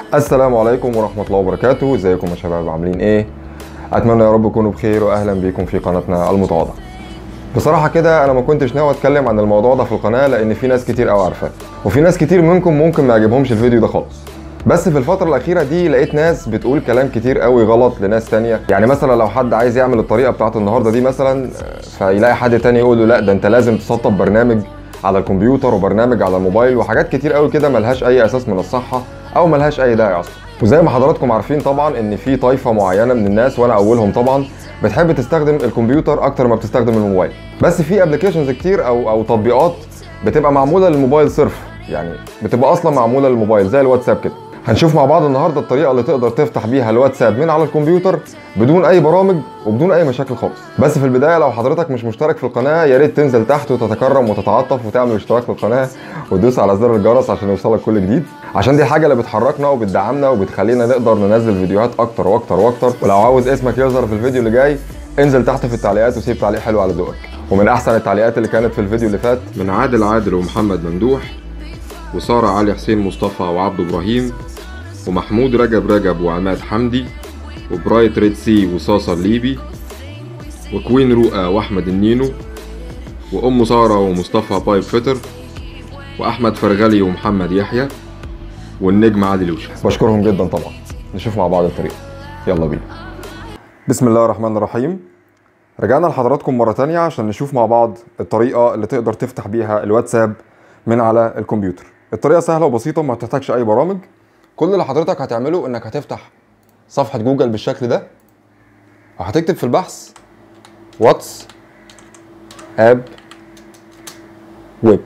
السلام عليكم ورحمة الله وبركاته ازيكم يا شباب عاملين ايه اتمنى يا رب تكونوا بخير واهلا بيكم في قناتنا المتواضعة بصراحة كده انا ما كنتش ناوي اتكلم عن الموضوع ده في القناة لان في ناس كتير قوي عارفاه وفي ناس كتير منكم ممكن ما يعجبهمش الفيديو ده خالص بس في الفترة الأخيرة دي لقيت ناس بتقول كلام كتير قوي غلط لناس تانية يعني مثلا لو حد عايز يعمل الطريقة بتاعت النهاردة دي مثلا آه، فيلاقي حد تاني يقول له لا ده انت لازم تسطب برنامج على الكمبيوتر وبرنامج على الموبايل وحاجات كتير قوي كده ملهاش أي أساس من الصحة أو ملهاش أي داعي أصلا وزي ما حضراتكم عارفين طبعا ان في طائفة معينة من الناس وانا اولهم طبعا بتحب تستخدم الكمبيوتر اكتر ما بتستخدم الموبايل بس في ابلكيشنز كتير او او تطبيقات بتبقى معمولة للموبايل صرف يعني بتبقى اصلا معمولة للموبايل زي الواتساب كده هنشوف مع بعض النهارده الطريقه اللي تقدر تفتح بيها الواتساب من على الكمبيوتر بدون اي برامج وبدون اي مشاكل خالص بس في البدايه لو حضرتك مش مشترك في القناه يا ريت تنزل تحت وتتكرم وتتعاطف وتعمل اشتراك في القناه وتدوس على زر الجرس عشان يوصلك كل جديد عشان دي الحاجه اللي بتحركنا وبتدعمنا وبتخلينا نقدر ننزل فيديوهات اكتر واكتر واكتر ولو عاوز اسمك يظهر في الفيديو اللي جاي انزل تحت في التعليقات وسيب تعليق حلو على ذوقك ومن احسن التعليقات اللي كانت في الفيديو اللي فات من عادل عادل ومحمد ممدوح وسارة علي حسين مصطفى وعبد إبراهيم ومحمود رجب رجب وعماد حمدي وبرايت ريد سي وصاصة الليبي وكوين رؤى وأحمد النينو وأم سارة ومصطفى بايب فتر وأحمد فرغلي ومحمد يحيى والنجم عادل يوشع بشكرهم جدا طبعا نشوف مع بعض الطريقه يلا بينا بسم الله الرحمن الرحيم رجعنا لحضراتكم مرة تانية عشان نشوف مع بعض الطريقة اللي تقدر تفتح بيها الواتساب من على الكمبيوتر الطريقة سهلة وبسيطة ما بتحتاجش أي برامج كل اللي حضرتك هتعمله إنك هتفتح صفحة جوجل بالشكل ده وهتكتب في البحث واتس اب ويب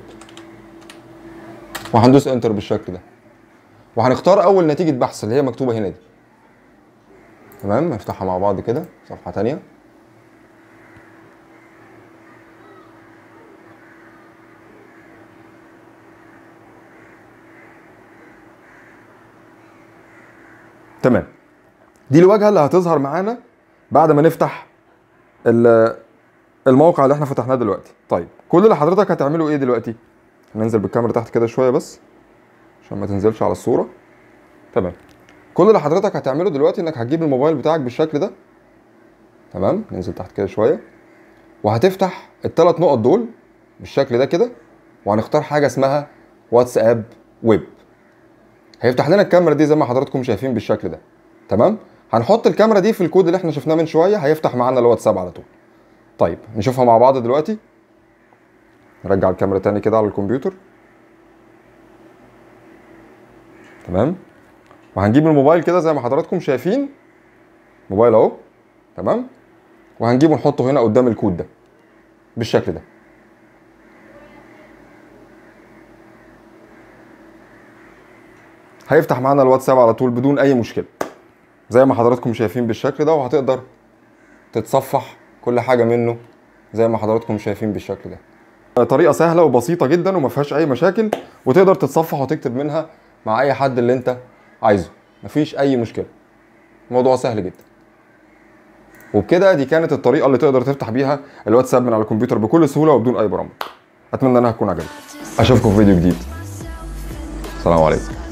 وهندوس انتر بالشكل ده وهنختار اول نتيجه بحث اللي هي مكتوبه هنا دي تمام نفتحها مع بعض كده صفحه تانية تمام دي الواجهه اللي هتظهر معانا بعد ما نفتح ال- الموقع اللي احنا فتحناه دلوقتي طيب كل اللي حضرتك هتعمله ايه دلوقتي هننزل بالكاميرا تحت كده شويه بس عشان ما تنزلش على الصوره تمام كل اللي حضرتك هتعمله دلوقتي انك هتجيب الموبايل بتاعك بالشكل ده تمام ننزل تحت كده شويه وهتفتح الثلاث نقط دول بالشكل ده كده وهنختار حاجه اسمها واتساب ويب هيفتح لنا الكاميرا دي زي ما حضراتكم شايفين بالشكل ده تمام هنحط الكاميرا دي في الكود اللي احنا شفناه من شويه هيفتح معانا الواتساب على طول طيب نشوفها مع بعض دلوقتي نرجع الكاميرا تاني كده على الكمبيوتر تمام وهنجيب الموبايل كده زي ما حضراتكم شايفين موبايل اهو تمام وهنجيبه نحطه هنا قدام الكود ده بالشكل ده هيفتح معانا الواتساب على طول بدون اي مشكله زي ما حضراتكم شايفين بالشكل ده وهتقدر تتصفح كل حاجه منه زي ما حضراتكم شايفين بالشكل ده طريقه سهله وبسيطه جدا وما فيهاش اي مشاكل وتقدر تتصفح وتكتب منها مع اي حد اللي انت عايزه مفيش اي مشكله الموضوع سهل جدا وبكده دي كانت الطريقه اللي تقدر تفتح بيها الواتساب من على الكمبيوتر بكل سهوله وبدون اي برامج اتمنى انها تكون عجبتك اشوفكم في فيديو جديد السلام عليكم